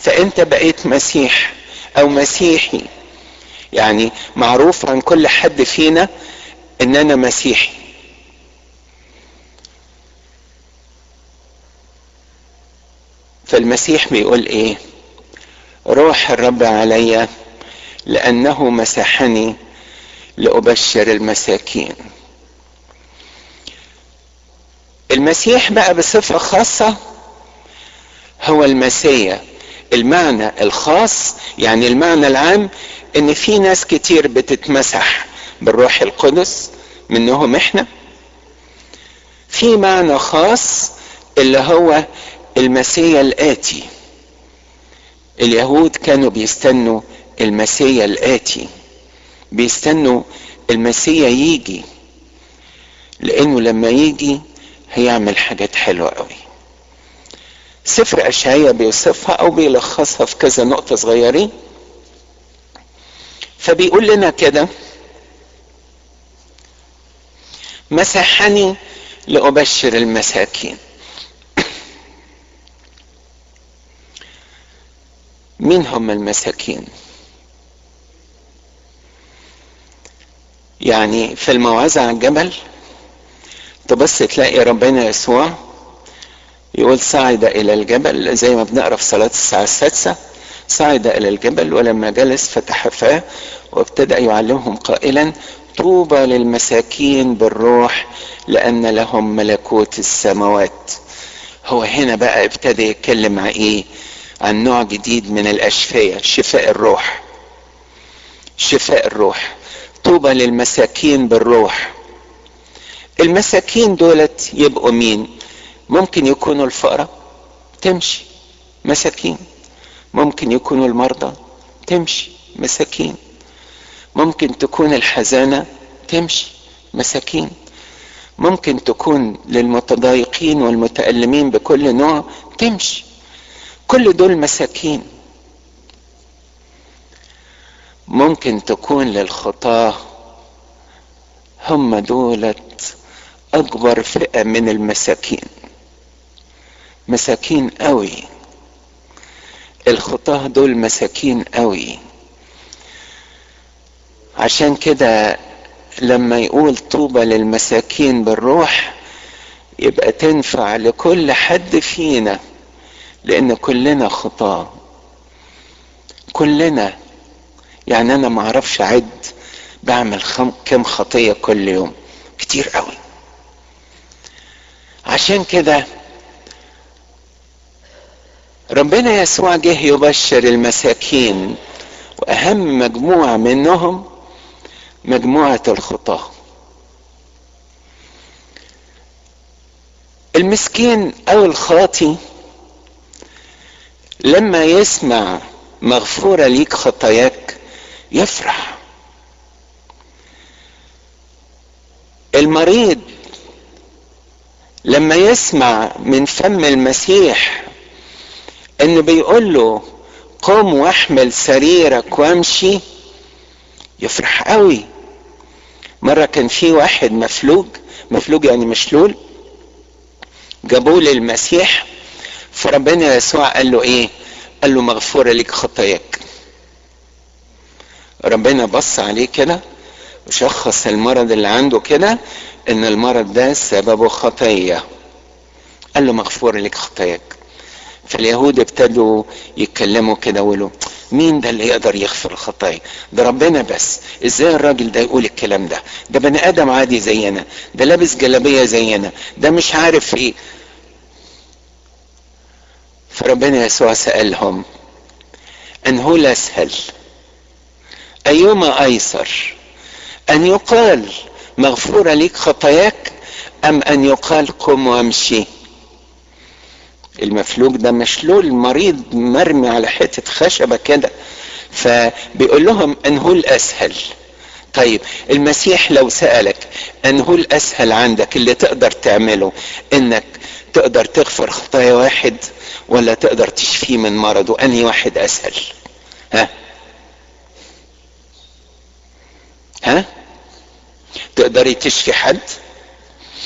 فانت بقيت مسيح او مسيحي يعني معروف عن كل حد فينا ان انا مسيحي فالمسيح بيقول ايه روح الرب علي لانه مسحني لابشر المساكين المسيح بقى بصفه خاصه هو المسيا المعنى الخاص يعني المعنى العام ان في ناس كتير بتتمسح بالروح القدس منهم احنا في معنى خاص اللي هو المسيا الاتي اليهود كانوا بيستنوا المسيا الاتي بيستنوا المسيا يجي لانه لما يجي هيعمل حاجات حلوه قوي سفر اشعياء بيوصفها او بيلخصها في كذا نقطه صغيرين فبيقول لنا كده مسحني لأبشر المساكين مين هم المساكين يعني في الموعظة على الجبل تبص تلاقي ربنا يسوع يقول صعد إلى الجبل زي ما بنقرا في صلاة الساعة السادسة صعد إلى الجبل ولما جلس فتح فاه وابتدأ يعلمهم قائلا طوبى للمساكين بالروح لأن لهم ملكوت السماوات هو هنا بقى ابتدى يتكلم عن ايه عن نوع جديد من الأشفية شفاء الروح شفاء الروح طوبى للمساكين بالروح المساكين دولت يبقوا مين ممكن يكونوا الفقراء تمشي مساكين ممكن يكونوا المرضى تمشي مساكين ممكن تكون الحزانة تمشي مساكين ممكن تكون للمتضايقين والمتألمين بكل نوع تمشي كل دول مساكين ممكن تكون للخطاة هم دولت أكبر فئة من المساكين مساكين قوي الخطاة دول مساكين قوي عشان كده لما يقول طوبى للمساكين بالروح يبقى تنفع لكل حد فينا لان كلنا خطاة كلنا يعني انا ما اعرفش اعد بعمل خم... كم خطية كل يوم كتير قوي عشان كده ربنا يسوع جه يبشر المساكين واهم مجموعة منهم مجموعة الخطاة المسكين او الخاطي لما يسمع مغفورة ليك خطاياك يفرح المريض لما يسمع من فم المسيح انه بيقول له قم واحمل سريرك وامشي يفرح قوي مرة كان في واحد مفلوج مفلوج يعني مشلول جابوه للمسيح فربنا يسوع قال له ايه قال له مغفورة لك خطاياك ربنا بص عليه كده وشخص المرض اللي عنده كده ان المرض ده سببه خطية قال له مغفورة لك خطاياك فاليهود ابتدوا يتكلموا كده ويقولوا مين ده اللي يقدر يغفر الخطايا ده ربنا بس ازاي الراجل ده يقول الكلام ده ده بني ادم عادي زينا ده لابس جلابيه زينا ده مش عارف ايه فربنا يسوع سالهم ان هو الاسهل ايما ايسر ان يقال مغفوره ليك خطاياك ام ان يقال قم وامشي المفلوج ده مشلول مريض مرمي على حتة خشبة كده فبيقول لهم انه الاسهل طيب المسيح لو سألك انه الاسهل عندك اللي تقدر تعمله انك تقدر تغفر خطايا واحد ولا تقدر تشفيه من مرضه انهي واحد اسهل ها ها تقدري تشفي حد